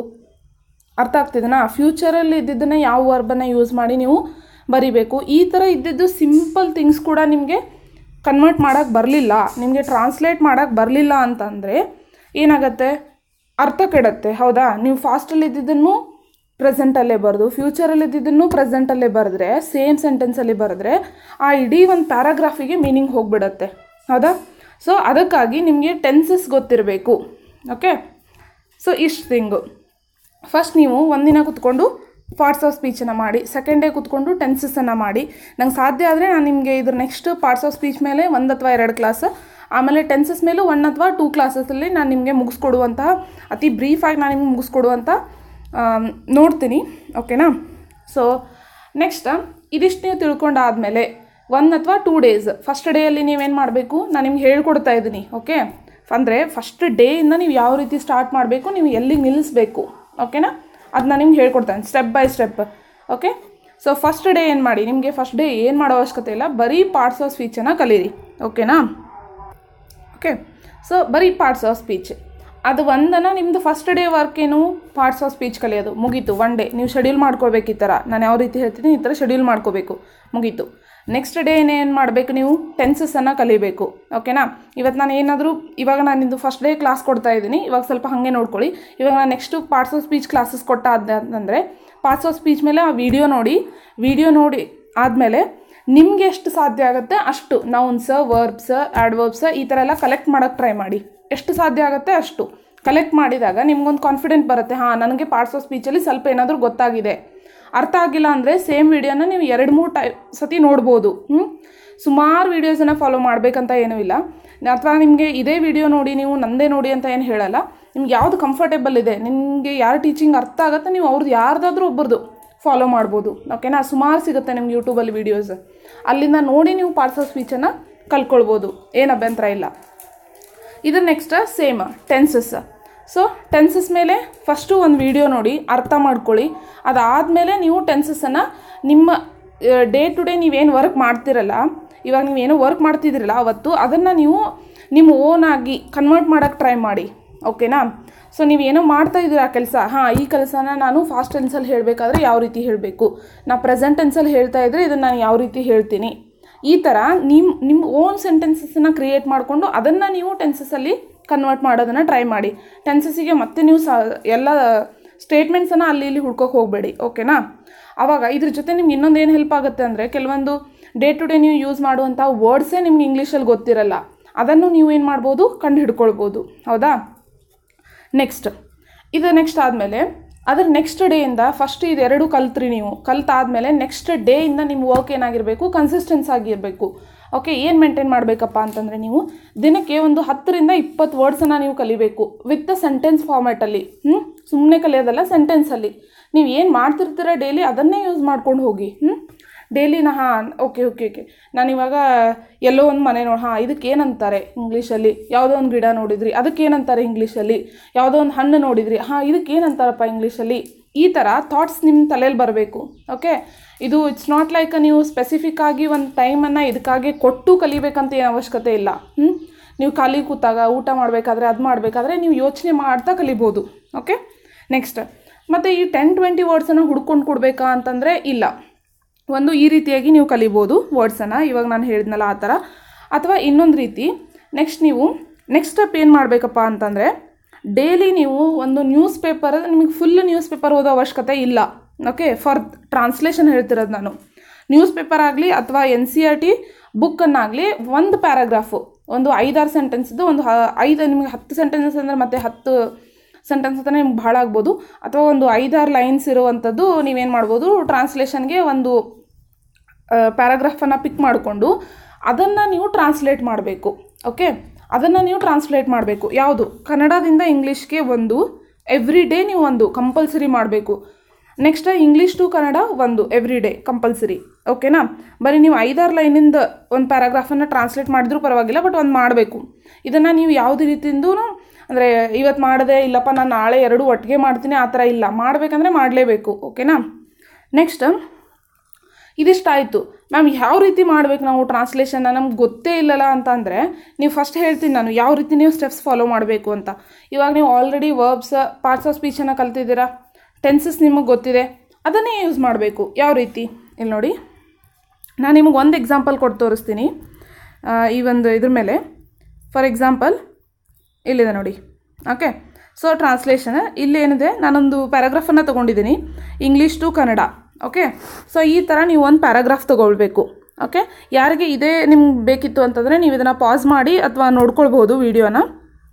ಅರ್ಥ ಆಗ್ತಿದೆನಾ ಫ್ಯೂಚರಲ್ಲಿ ಇದ್ದಿದ್ದನ್ನು ಯಾವ ವರ್ಬನ್ನು ಯೂಸ್ ಮಾಡಿ ನೀವು ಬರಿಬೇಕು ಈ ಥರ ಇದ್ದಿದ್ದು ಸಿಂಪಲ್ ಥಿಂಗ್ಸ್ ಕೂಡ ನಿಮಗೆ ಕನ್ವರ್ಟ್ ಮಾಡೋಕ್ಕೆ ಬರಲಿಲ್ಲ ನಿಮಗೆ ಟ್ರಾನ್ಸ್ಲೇಟ್ ಮಾಡೋಕ್ಕೆ ಬರಲಿಲ್ಲ ಅಂತಂದರೆ ಏನಾಗತ್ತೆ ಅರ್ಥ ಕೆಡುತ್ತೆ ಹೌದಾ ನೀವು ಫಾಸ್ಟಲ್ಲಿ ಇದ್ದಿದ್ದನ್ನು ಪ್ರೆಸೆಂಟಲ್ಲೇ ಬರೆದು ಫ್ಯೂಚರಲ್ಲಿ ಇದ್ದಿದ್ದನ್ನು ಪ್ರೆಸೆಂಟಲ್ಲೇ ಬರೆದ್ರೆ ಸೇಮ್ ಸೆಂಟೆನ್ಸಲ್ಲಿ ಬರೆದ್ರೆ ಆ ಇಡೀ ಒಂದು ಪ್ಯಾರಾಗ್ರಾಫಿಗೆ ಮೀನಿಂಗ್ ಹೋಗಿಬಿಡತ್ತೆ ಹೌದಾ ಸೊ ಅದಕ್ಕಾಗಿ ನಿಮಗೆ ಟೆನ್ಸಸ್ ಗೊತ್ತಿರಬೇಕು ಓಕೆ ಸೊ ಇಷ್ಟು ಥಿಂಗು ಫಸ್ಟ್ ನೀವು ಒಂದಿನ ಕುತ್ಕೊಂಡು ಪಾರ್ಟ್ಸ್ ಆಫ್ ಸ್ಪೀಚನ್ನು ಮಾಡಿ ಸೆಕೆಂಡ್ ಡೇ ಕುತ್ಕೊಂಡು ಟೆನ್ಸಸ್ಸನ್ನು ಮಾಡಿ ನಂಗೆ ಸಾಧ್ಯ ಆದರೆ ನಾನು ನಿಮಗೆ ಇದ್ರ ನೆಕ್ಸ್ಟ್ ಪಾರ್ಟ್ಸ್ ಆಫ್ ಸ್ಪೀಚ್ ಮೇಲೆ ಒಂದು ಅಥವಾ ಎರಡು ಕ್ಲಾಸ್ ಆಮೇಲೆ ಟೆನ್ಸಸ್ ಮೇಲೂ ಒನ್ ಅಥವಾ ಟೂ ಕ್ಲಾಸಸಲ್ಲಿ ನಾನು ನಿಮಗೆ ಮುಗಿಸ್ಕೊಡುವಂತಹ ಅತಿ ಬ್ರೀಫಾಗಿ ನಾನು ನಿಮ್ಗೆ ಮುಗಿಸ್ಕೊಡುವಂಥ ಆಮ್, ನೋಡ್ತೀನಿ ಓಕೆನಾ ಸೊ ನೆಕ್ಸ್ಟ್ ಇದಿಷ್ಟು ನೀವು ತಿಳ್ಕೊಂಡಾದಮೇಲೆ ಒನ್ ಅಥವಾ ಟೂ ಡೇಸ್ ಫಸ್ಟ್ ಡೇಯಲ್ಲಿ ನೀವೇನು ಮಾಡಬೇಕು ನಾನು ನಿಮ್ಗೆ ಹೇಳ್ಕೊಡ್ತಾ ಇದ್ದೀನಿ ಓಕೆ ಅಂದರೆ ಫಸ್ಟ್ ಡೇಯಿಂದ ನೀವು ಯಾವ ರೀತಿ ಸ್ಟಾರ್ಟ್ ಮಾಡಬೇಕು ನೀವು ಎಲ್ಲಿಗೆ ನಿಲ್ಲಿಸ್ಬೇಕು ಓಕೆನಾ ಅದನ್ನ ನಿಮ್ಗೆ ಹೇಳ್ಕೊಡ್ತಾನೆ step by step okay so first day ಏನು ಮಾಡಿ ನಿಮಗೆ ಫಸ್ಟ್ ಡೇ ಏನು ಮಾಡೋ ಅವಶ್ಯಕತೆ ಇಲ್ಲ ಬರೀ ಪಾರ್ಟ್ಸ್ ಆಫ್ ಸ್ಪೀಚನ್ನು ಕಲೀರಿ ಓಕೆನಾ ಓಕೆ ಸೊ ಬರೀ ಪಾರ್ಟ್ಸ್ ಆಫ್ ಸ್ಪೀಚ್ ಅದು ಒಂದನ ನಿಮ್ಮದು ಫಸ್ಟ್ ಡೇ ವರ್ಕ್ ಏನು ಪಾರ್ಟ್ಸ್ ಆಫ್ ಸ್ಪೀಚ್ ಕಲಿಯೋದು ಮುಗೀತು ಒನ್ ಡೇ ನೀವು ಶೆಡ್ಯೂಲ್ ಮಾಡ್ಕೋಬೇಕು ಈ ಥರ ನಾನು ಯಾವ ರೀತಿ ಹೇಳ್ತೀನಿ ಈ ಥರ ಶೆಡ್ಯೂಲ್ ಮಾಡ್ಕೋಬೇಕು ಮುಗೀತು ನೆಕ್ಸ್ಟ್ ಡೇ ಏನೇನು ಮಾಡಬೇಕು ನೀವು ಟೆನ್ಸಸ್ಸನ್ನು ಕಲಿಬೇಕು ಓಕೆನಾ ಇವತ್ತು ನಾನು ಏನಾದರೂ ಇವಾಗ ನಾನು ಇದು ಫಸ್ಟ್ ಡೇ ಕ್ಲಾಸ್ ಕೊಡ್ತಾ ಇದ್ದೀನಿ ಇವಾಗ ಸ್ವಲ್ಪ ಹಾಗೆ ನೋಡ್ಕೊಳ್ಳಿ ಇವಾಗ ನಾನು next parts of speech classes ಕೊಟ್ಟಾದ ಅಂದರೆ ಪಾರ್ಟ್ಸ್ ಆಫ್ ಸ್ಪೀಚ್ ಮೇಲೆ ಆ ವಿಡಿಯೋ ನೋಡಿ ವಿಡಿಯೋ ನೋಡಿ ಆದಮೇಲೆ ನಿಮ್ಗೆ ಎಷ್ಟು ಸಾಧ್ಯ ಆಗುತ್ತೆ ಅಷ್ಟು ನೌನ್ಸ ವರ್ಬ್ಸ್ ಆಡ್ವರ್ಬ್ಸ್ ಈ ಥರ ಎಲ್ಲ ಕಲೆಕ್ಟ್ ಮಾಡೋಕ್ಕೆ ಟ್ರೈ ಮಾಡಿ ಎಷ್ಟು ಸಾಧ್ಯ ಆಗುತ್ತೆ ಅಷ್ಟು ಕಲೆಕ್ಟ್ ಮಾಡಿದಾಗ ನಿಮ್ಗೊಂದು ಕಾನ್ಫಿಡೆಂಟ್ ಬರುತ್ತೆ ಹಾಂ ನನಗೆ ಪಾರ್ಟ್ಸ್ ಆಫ್ ಸ್ಪೀಚಲ್ಲಿ ಸ್ವಲ್ಪ ಏನಾದರೂ ಗೊತ್ತಾಗಿದೆ ಅರ್ಥ ಆಗಿಲ್ಲ ಅಂದರೆ ಸೇಮ್ ವಿಡಿಯೋನ ನೀವು ಎರಡು ಮೂರು ಟೈ ಸತಿ ನೋಡ್ಬೋದು ಹ್ಞೂ ಸುಮಾರು ವೀಡಿಯೋಸನ್ನು ಫಾಲೋ ಮಾಡಬೇಕಂತ ಏನೂ ಇಲ್ಲ ಅಥವಾ ನಿಮಗೆ ಇದೇ ವಿಡಿಯೋ ನೋಡಿ ನೀವು ನಂದೇ ನೋಡಿ ಅಂತ ಏನು ಹೇಳಲ್ಲ ನಿಮ್ಗೆ ಯಾವುದು ಕಂಫರ್ಟೇಬಲ್ ಇದೆ ನಿಮಗೆ ಯಾರು ಟೀಚಿಂಗ್ ಅರ್ಥ ಆಗುತ್ತೆ ನೀವು ಅವ್ರದ್ದು ಯಾರ್ದಾದ್ರೂ ಒಬ್ಬರದು ಫಾಲೋ ಮಾಡ್ಬೋದು ಓಕೆನಾ ಸುಮಾರು ಸಿಗುತ್ತೆ ನಿಮ್ಗೆ ಯೂಟ್ಯೂಬಲ್ಲಿ ವೀಡಿಯೋಸ್ ಅಲ್ಲಿಂದ ನೋಡಿ ನೀವು ಪಾರ್ಟ್ಸ್ ಆಫ್ ಸ್ಪೀಚನ್ನು ಕಲ್ಕೊಳ್ಬೋದು ಏನು ಅಭ್ಯಂತರ ಇಲ್ಲ ಇದು next same tenses so tenses ಮೇಲೆ ಫಸ್ಟು ಒಂದು ವಿಡಿಯೋ ನೋಡಿ ಅರ್ಥ ಮಾಡ್ಕೊಳ್ಳಿ ಅದಾದಮೇಲೆ ನೀವು ಟೆನ್ಸಸ್ಸನ್ನು ನಿಮ್ಮ ಡೇ ಟು ಡೇ ನೀವೇನು ವರ್ಕ್ ಮಾಡ್ತಿರಲ್ಲ ಇವಾಗ ನೀವೇನು ವರ್ಕ್ ಮಾಡ್ತಿದ್ದೀರಲ್ಲ ಅವತ್ತು ಅದನ್ನು ನೀವು ನಿಮ್ಮ ಓನ್ ಆಗಿ ಕನ್ವರ್ಟ್ ಮಾಡೋಕ್ಕೆ ಟ್ರೈ ಮಾಡಿ ಓಕೆನಾ ಸೊ ನೀವು ಏನೋ ಮಾಡ್ತಾ ಇದ್ದೀರಾ ಕೆಲಸ ಹಾಂ ಈ ಕೆಲಸನ ನಾನು ಫಾಸ್ಟ್ ಟೆನ್ಸಲ್ಲಿ ಹೇಳಬೇಕಾದ್ರೆ ಯಾವ ರೀತಿ ಹೇಳಬೇಕು ನಾ ಪ್ರೆಸೆಂಟ್ ಟೆನ್ಸಲ್ಲಿ ಹೇಳ್ತಾ ಇದ್ದರೆ ಇದನ್ನು ನಾನು ಯಾವ ರೀತಿ ಹೇಳ್ತೀನಿ ಈ ಥರ ನಿಮ್ಮ ನಿಮ್ಮ ಓನ್ ಸೆಂಟೆನ್ಸಸ್ಸನ್ನು ಕ್ರಿಯೇಟ್ ಮಾಡಿಕೊಂಡು ಅದನ್ನು ನೀವು ಟೆನ್ಸಸ್ಸಲ್ಲಿ ಕನ್ವರ್ಟ್ ಮಾಡೋದನ್ನು ಟ್ರೈ ಮಾಡಿ ಟೆನ್ಸಸ್ಸಿಗೆ ಮತ್ತೆ ನೀವು ಸ ಎಲ್ಲ ಸ್ಟೇಟ್ಮೆಂಟ್ಸನ್ನು ಅಲ್ಲಿ ಇಲ್ಲಿ ಹುಡ್ಕೋಕೆ ಹೋಗಬೇಡಿ ಓಕೆನಾ ಆವಾಗ ಇದ್ರ ಜೊತೆ ನಿಮ್ಗೆ ಇನ್ನೊಂದು ಏನು ಹೆಲ್ಪ್ ಆಗುತ್ತೆ ಅಂದರೆ ಕೆಲವೊಂದು ಡೇ ಟು ಡೇ ನೀವು ಯೂಸ್ ಮಾಡುವಂಥ ವರ್ಡ್ಸೇ ನಿಮ್ಗೆ ಇಂಗ್ಲೀಷಲ್ಲಿ ಗೊತ್ತಿರಲ್ಲ ಅದನ್ನು ನೀವು ಏನು ಮಾಡ್ಬೋದು ಕಂಡು ಹಿಡ್ಕೊಳ್ಬೋದು ಹೌದಾ ನೆಕ್ಸ್ಟ್ ಇದು ನೆಕ್ಸ್ಟ್ ಆದಮೇಲೆ ಅದ್ರ ನೆಕ್ಸ್ಟ್ ಡೇಯಿಂದ ಫಸ್ಟ್ ಇದೆರಡು ಕಲ್ತ್ರಿ ನೀವು ಕಲ್ತಾದ್ಮೇಲೆ ನೆಕ್ಸ್ಟ್ ಡೇಯಿಂದ ನಿಮ್ಮ ವರ್ಕ್ ಏನಾಗಿರಬೇಕು ಕನ್ಸಿಸ್ಟೆನ್ಸ್ ಆಗಿರಬೇಕು ಓಕೆ ಏನು ಮೇಂಟೈನ್ ಮಾಡಬೇಕಪ್ಪ ಅಂತಂದರೆ ನೀವು ದಿನಕ್ಕೆ ಒಂದು ಹತ್ತರಿಂದ ಇಪ್ಪತ್ತು ವರ್ಡ್ಸನ್ನು ನೀವು ಕಲಿಬೇಕು ವಿತ್ ದ ಸೆಂಟೆನ್ಸ್ ಫಾರ್ಮ್ಯಾಟಲ್ಲಿ ಹ್ಞೂ ಸುಮ್ಮನೆ ಕಲಿಯೋದಲ್ಲ ಸೆಂಟೆನ್ಸಲ್ಲಿ ನೀವು ಏನು ಮಾಡ್ತಿರ್ತೀರ ಡೈಲಿ ಅದನ್ನೇ ಯೂಸ್ ಮಾಡ್ಕೊಂಡು ಹೋಗಿ ಹ್ಞೂ ಡೈಲಿ ನಾ ಹಾಂ ಓಕೆ ಓಕೆ ಓಕೆ ನಾನು ಇವಾಗ ಎಲ್ಲೋ ಒಂದು ಮನೆ ನೋಡಿ ಹಾಂ ಇದಕ್ಕೆ ಏನಂತಾರೆ ಇಂಗ್ಲೀಷಲ್ಲಿ ಯಾವುದೋ ಒಂದು ಗಿಡ ನೋಡಿದ್ರಿ ಅದಕ್ಕೆ ಏನಂತಾರೆ ಇಂಗ್ಲೀಷಲ್ಲಿ ಯಾವುದೋ ಒಂದು ಹಣ್ಣು ನೋಡಿದ್ರಿ ಹಾಂ ಇದಕ್ಕೆ ಏನಂತಾರಪ್ಪ ಇಂಗ್ಲೀಷಲ್ಲಿ ಈ ಥರ ಥಾಟ್ಸ್ ನಿಮ್ಮ ತಲೆಯಲ್ಲಿ ಬರಬೇಕು ಓಕೆ ಇದು ಇಟ್ಸ್ ನಾಟ್ ಲೈಕ್ ನೀವು ಸ್ಪೆಸಿಫಿಕ್ ಆಗಿ ಒಂದು ಟೈಮನ್ನು ಇದಕ್ಕಾಗಿ ಕೊಟ್ಟು ಕಲಿಬೇಕಂತ ಏನು ಅವಶ್ಯಕತೆ ಇಲ್ಲ ಹ್ಞೂ ನೀವು ಖಾಲಿ ಕೂತಾಗ ಊಟ ಮಾಡಬೇಕಾದ್ರೆ ಅದು ಮಾಡಬೇಕಾದ್ರೆ ನೀವು ಯೋಚನೆ ಮಾಡ್ತಾ ಕಲಿಬೋದು ಓಕೆ ನೆಕ್ಸ್ಟ್ ಮತ್ತು ಈ ಟೆನ್ ಟ್ವೆಂಟಿ ವರ್ಡ್ಸನ್ನು ಹುಡ್ಕೊಂಡು ಕೊಡಬೇಕಾ ಅಂತಂದರೆ ಇಲ್ಲ ಒಂದು ಈ ರೀತಿಯಾಗಿ ನೀವು ಕಲಿಬೋದು ವರ್ಡ್ಸನ್ನು ಇವಾಗ ನಾನು ಹೇಳಿದ್ನಲ್ಲ ಆ ಥರ ಅಥವಾ ಇನ್ನೊಂದು ರೀತಿ ನೆಕ್ಸ್ಟ್ ನೀವು ನೆಕ್ಸ್ಟ್ ಸ್ಟೆಪ್ ಏನು ಮಾಡಬೇಕಪ್ಪ ಅಂತಂದರೆ ಡೈಲಿ ನೀವು ಒಂದು ನ್ಯೂಸ್ ಪೇಪರ್ ನಿಮಗೆ ಫುಲ್ ನ್ಯೂಸ್ ಪೇಪರ್ ಓದೋ ಅವಶ್ಯಕತೆ ಇಲ್ಲ ಓಕೆ ಫಾರ್ ಟ್ರಾನ್ಸ್ಲೇಷನ್ ಹೇಳ್ತಿರೋದು ನಾನು ನ್ಯೂಸ್ ಪೇಪರ್ ಆಗಲಿ ಅಥವಾ ಎನ್ ಸಿ ಆರ್ ಟಿ ಬುಕ್ಕನ್ನಾಗಲಿ ಒಂದು ಪ್ಯಾರಾಗ್ರಾಫು ಒಂದು ಐದಾರು ಸೆಂಟೆನ್ಸ್ದು ಒಂದು ಹ- ಐದು ನಿಮಗೆ ಹತ್ತು ಸೆಂಟೆನ್ಸ್ ಅಂದರೆ ಮತ್ತೆ ಹತ್ತು ಸೆಂಟೆನ್ಸ್ ಅಂತಲೇ ನಿಮ್ಗೆ ಭಾಳ ಆಗ್ಬೋದು ಅಥವಾ ಒಂದು ಐದಾರು ಲೈನ್ಸ್ ಇರುವಂಥದ್ದು ನೀವೇನು ಮಾಡ್ಬೋದು ಟ್ರಾನ್ಸ್ಲೇಷನ್ಗೆ ಒಂದು ಪ್ಯಾರಾಗ್ರಾಫನ್ನು ಪಿಕ್ ಮಾಡಿಕೊಂಡು ಅದನ್ನು ನೀವು ಟ್ರಾನ್ಸ್ಲೇಟ್ ಮಾಡಬೇಕು ಓಕೆ ಅದನ್ನು ನೀವು ಟ್ರಾನ್ಸ್ಲೇಟ್ ಮಾಡಬೇಕು ಯಾವುದು ಕನ್ನಡದಿಂದ ಇಂಗ್ಲೀಷ್ಗೆ ಒಂದು ಎವ್ರಿ ಡೇ ನೀವು ಒಂದು ಕಂಪಲ್ಸರಿ ಮಾಡಬೇಕು ನೆಕ್ಸ್ಟ್ ಇಂಗ್ಲೀಷ್ ಟು ಕನ್ನಡ ಒಂದು ಎವ್ರಿ ಡೇ ಕಂಪಲ್ಸರಿ ಓಕೆನಾ ಬರೀ ನೀವು ಐದಾರು ಲೈನಿಂದ ಒಂದು ಪ್ಯಾರಾಗ್ರಾಫನ್ನು ಟ್ರಾನ್ಸ್ಲೇಟ್ ಮಾಡಿದ್ರೂ ಪರವಾಗಿಲ್ಲ ಬಟ್ ಒಂದು ಮಾಡಬೇಕು ಇದನ್ನು ನೀವು ಯಾವುದೇ ರೀತಿಯಿಂದೂ ಅಂದರೆ ಇವತ್ತು ಮಾಡಿದೆ ಇಲ್ಲಪ್ಪ ನಾನು ನಾಳೆ ಎರಡು ಒಟ್ಟಿಗೆ ಮಾಡ್ತೀನಿ ಆ ಥರ ಇಲ್ಲ ಮಾಡಬೇಕಂದ್ರೆ ಮಾಡಲೇಬೇಕು ಓಕೆನಾ ನೆಕ್ಸ್ಟ್ ಇದಿಷ್ಟಾಯಿತು ಮ್ಯಾಮ್ ಯಾವ ರೀತಿ ಮಾಡ್ಬೇಕು ನಾವು ಟ್ರಾನ್ಸ್ಲೇಷನ್ನ ನಮ್ಗೆ ಗೊತ್ತೇ ಇಲ್ಲಲ್ಲ ಅಂತ ಅಂದರೆ ನೀವು ಫಸ್ಟ್ ಹೇಳ್ತೀನಿ ನಾನು ಯಾವ ರೀತಿ ನೀವು ಸ್ಟೆಪ್ಸ್ ಫಾಲೋ ಮಾಡಬೇಕು ಅಂತ ಇವಾಗ ನೀವು ಆಲ್ರೆಡಿ ವರ್ಬ್ಸ್ ಪಾರ್ಟ್ಸ್ ಆಫ್ ಸ್ಪೀಚನ್ನು ಕಲ್ತಿದ್ದೀರಾ ಟೆನ್ಸಸ್ ನಿಮಗೆ ಗೊತ್ತಿದೆ ಅದನ್ನೇ ಯೂಸ್ ಮಾಡಬೇಕು ಯಾವ ರೀತಿ ಇಲ್ಲಿ ನೋಡಿ ನಾನು ನಿಮಗೆ ಒಂದು ಎಕ್ಸಾಂಪಲ್ ಕೊಟ್ಟು ತೋರಿಸ್ತೀನಿ ಆ, ಈ ಒಂದು ಇದ್ರ ಮೇಲೆ ಫಾರ್ ಎಕ್ಸಾಂಪಲ್ ಇಲ್ಲಿದೆ ನೋಡಿ ಓಕೆ ಸೊ ಟ್ರಾನ್ಸ್ಲೇಷನ್ ಇಲ್ಲಿ ಏನಿದೆ ನಾನೊಂದು ಪ್ಯಾರಾಗ್ರಾಫನ್ನು ತೊಗೊಂಡಿದ್ದೀನಿ English to Kannada okay so ಈ ಥರ ನೀವು ಒಂದು ಪ್ಯಾರಾಗ್ರಾಫ್ ತೊಗೊಳ್ಬೇಕು ಓಕೆ ಯಾರಿಗೆ ಇದೇ ನಿಮ್ಗೆ ಬೇಕಿತ್ತು ಅಂತಂದರೆ ನೀವು ಇದನ್ನು ಪಾಸ್ ಮಾಡಿ ಅಥವಾ ನೋಡ್ಕೊಳ್ಬೋದು ವಿಡಿಯೋನ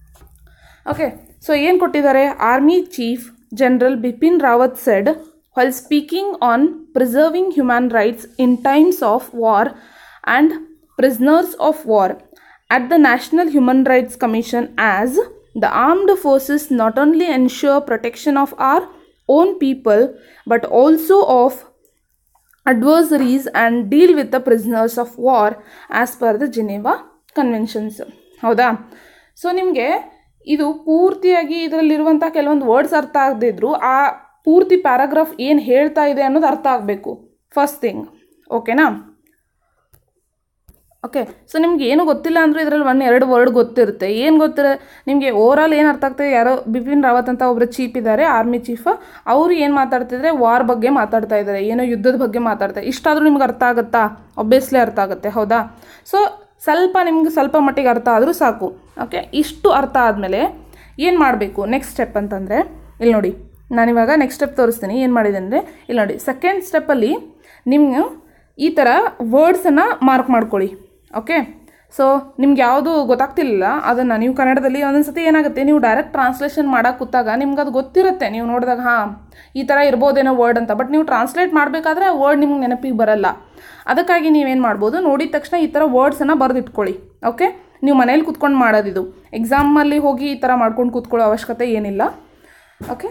ಓಕೆ ಸೊ ಏನು ಕೊಟ್ಟಿದ್ದಾರೆ army chief general Bipin Rawat said while speaking on preserving human rights in times of war and prisoners of war at the National Human Rights Commission as the armed forces not only ensure protection of our own people but also of adversaries and deal with the prisoners of war as per the Geneva conventions ಹೌದಾ so ನಿಮಗೆ ಇದು ಪೂರ್ತಿಯಾಗಿ ಇದರಲ್ಲಿರುವಂಥ ಕೆಲವೊಂದು words ಅರ್ಥ ಆಗದಿದ್ರು ಆ ಪೂರ್ತಿ paragraph ಏನು ಹೇಳ್ತಾ ಇದೆ ಅನ್ನೋದು ಅರ್ಥ ಆಗಬೇಕು ಫಸ್ಟ್ ಥಿಂಗ್ ಓಕೆನಾ ಓಕೆ ಸೊ ನಿಮ್ಗೆ ಏನು ಗೊತ್ತಿಲ್ಲ ಅಂದರೂ ಇದರಲ್ಲಿ ಒನ್ ಎರಡು ವರ್ಡ್ ಗೊತ್ತಿರುತ್ತೆ ಏನು ಗೊತ್ತಿರ ನಿಮಗೆ ಓವರಾಲ್ ಏನು ಅರ್ಥ ಆಗ್ತದೆ ಯಾರೋ ಬಿಪಿನ್ ರಾವತ್ ಅಂತ ಒಬ್ಬರು ಚೀಫ್ ಇದ್ದಾರೆ ಆರ್ಮಿ ಚೀಫ್ ಅವರು ಏನು ಮಾತಾಡ್ತಿದ್ರೆ ವಾರ್ ಬಗ್ಗೆ ಮಾತಾಡ್ತಾ ಇದ್ದಾರೆ ಏನೋ ಯುದ್ಧದ ಬಗ್ಗೆ ಮಾತಾಡ್ತಾರೆ ಇಷ್ಟಾದರೂ ನಿಮ್ಗೆ ಅರ್ಥ ಆಗುತ್ತಾ ಒಬ್ಬಿಯಸ್ಲಿ ಅರ್ಥ ಆಗುತ್ತೆ ಹೌದಾ ಸೊ ಸ್ವಲ್ಪ ನಿಮ್ಗೆ ಸ್ವಲ್ಪ ಮಟ್ಟಿಗೆ ಅರ್ಥ ಆದರೂ ಸಾಕು ಓಕೆ ಇಷ್ಟು ಅರ್ಥ ಆದಮೇಲೆ ಏನು ಮಾಡಬೇಕು ನೆಕ್ಸ್ಟ್ ಸ್ಟೆಪ್ ಅಂತಂದರೆ ಇಲ್ಲಿ ನೋಡಿ ನಾನಿವಾಗ ನೆಕ್ಸ್ಟ್ ಸ್ಟೆಪ್ ತೋರಿಸ್ತೀನಿ ಏನು ಮಾಡಿದೆ ಅಂದರೆ ಇಲ್ಲಿ ನೋಡಿ ಸೆಕೆಂಡ್ ಸ್ಟೆಪ್ಪಲ್ಲಿ ನಿಮ್ಗೆ ಈ ಥರ ವರ್ಡ್ಸನ್ನು ಮಾರ್ಕ್ ಮಾಡ್ಕೊಳ್ಳಿ ಓಕೆ ಸೊ ನಿಮ್ಗೆ ಯಾವುದು ಗೊತ್ತಾಗ್ತಿಲ್ಲ ಅದನ್ನು ನೀವು ಕನ್ನಡದಲ್ಲಿ ಒಂದೊಂದು ಸತಿ ಏನಾಗುತ್ತೆ ನೀವು ಡೈರೆಕ್ಟ್ ಟ್ರಾನ್ಸ್ಲೇಷನ್ ಮಾಡೋಕೆ ಕೂತಾಗ ನಿಮ್ಗೆ ಅದು ಗೊತ್ತಿರುತ್ತೆ ನೀವು ನೋಡಿದಾಗ ಹಾಂ ಈ ಥರ ಇರ್ಬೋದೇನೋ ವರ್ಡ್ ಅಂತ ಬಟ್ ನೀವು ಟ್ರಾನ್ಸ್ಲೇಟ್ ಮಾಡಬೇಕಾದ್ರೆ ಆ ವರ್ಡ್ ನಿಮ್ಗೆ ನೆನಪಿಗೆ ಬರಲ್ಲ ಅದಕ್ಕಾಗಿ ನೀವೇನು ಮಾಡ್ಬೋದು ನೋಡಿದ ತಕ್ಷಣ ಈ ಥರ ವರ್ಡ್ಸನ್ನು ಬರೆದಿಟ್ಕೊಳ್ಳಿ ಓಕೆ ನೀವು ಮನೇಲಿ ಕೂತ್ಕೊಂಡು ಮಾಡೋದಿದು ಎಕ್ಸಾಮಲ್ಲಿ ಹೋಗಿ ಈ ಥರ ಮಾಡ್ಕೊಂಡು ಕೂತ್ಕೊಳ್ಳೋ ಅವಶ್ಯಕತೆ ಏನಿಲ್ಲ ಓಕೆ